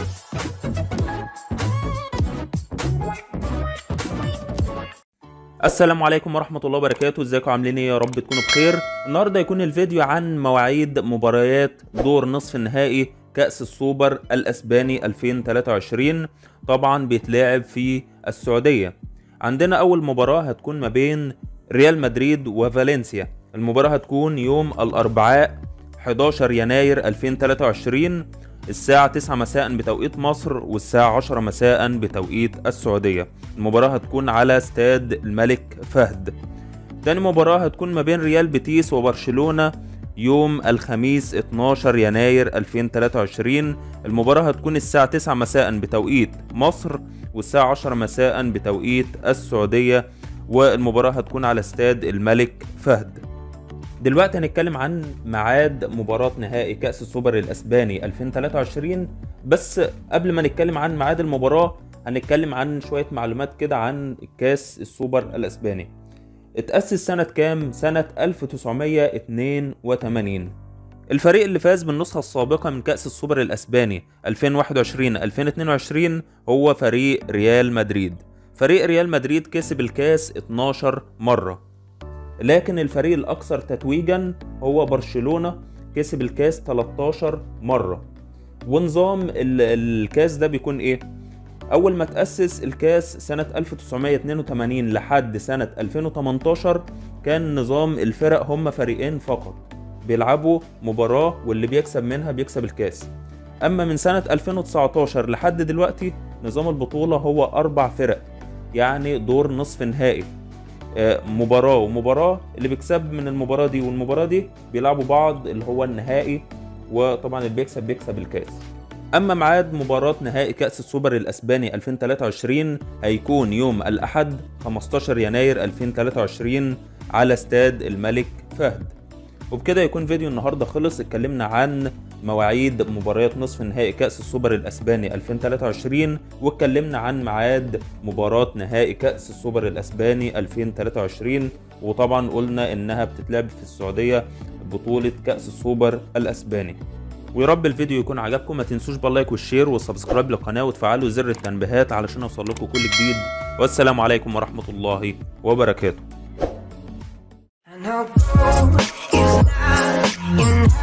السلام عليكم ورحمة الله وبركاته ازيكم عاملين ايه يا رب تكونوا بخير النهاردة يكون الفيديو عن مواعيد مباريات دور نصف النهائي كأس السوبر الأسباني 2023 طبعا بيتلعب في السعودية عندنا أول مباراة هتكون ما بين ريال مدريد وفالنسيا المباراة هتكون يوم الأربعاء 11 يناير 2023 الساعة 9 مساء بتوقيت مصر والساعة 10 مساء بتوقيت السعودية المباراة هتكون على استاد الملك فهد تاني مباراة هتكون ما بين ريال بيتيس وبرشلونة يوم الخميس 12 يناير 2023 المباراة هتكون الساعة 9 مساء بتوقيت مصر والساعة 10 مساء بتوقيت السعودية والمباراة هتكون على استاد الملك فهد دلوقتي هنتكلم عن ميعاد مباراة نهائي كأس السوبر الأسباني 2023 بس قبل ما نتكلم عن ميعاد المباراة هنتكلم عن شوية معلومات كده عن كأس السوبر الأسباني اتأسس سنة كام؟ سنة 1982 الفريق اللي فاز بالنسخة السابقة من كأس السوبر الأسباني 2021-2022 هو فريق ريال مدريد فريق ريال مدريد كسب الكاس 12 مرة لكن الفريق الأكثر تتويجا هو برشلونة كسب الكاس 13 مرة ونظام الكاس ده بيكون ايه؟ أول ما تأسس الكاس سنة 1982 لحد سنة 2018 كان نظام الفرق هم فريقين فقط بيلعبوا مباراة واللي بيكسب منها بيكسب الكاس أما من سنة 2019 لحد دلوقتي نظام البطولة هو أربع فرق يعني دور نصف نهائي مباراة ومباراة اللي بيكسب من المباراة دي والمباراة دي بيلعبوا بعض اللي هو النهائي وطبعا اللي بيكسب بيكسب الكاس أما ميعاد مباراة نهائي كأس السوبر الأسباني 2023 هيكون يوم الأحد 15 يناير 2023 على استاد الملك فهد وبكده يكون فيديو النهارده خلص اتكلمنا عن مواعيد مباريات نصف نهائي كأس السوبر الأسباني 2023 واتكلمنا عن ميعاد مباراة نهائي كأس السوبر الأسباني 2023 وطبعا قلنا إنها بتتلعب في السعودية بطولة كأس السوبر الأسباني ويا رب الفيديو يكون عجبكم ما تنسوش باللايك والشير والسبسكرايب للقناة وتفعلوا زر التنبيهات علشان يوصل لكم كل جديد والسلام عليكم ورحمة الله وبركاته And how cold is that? You know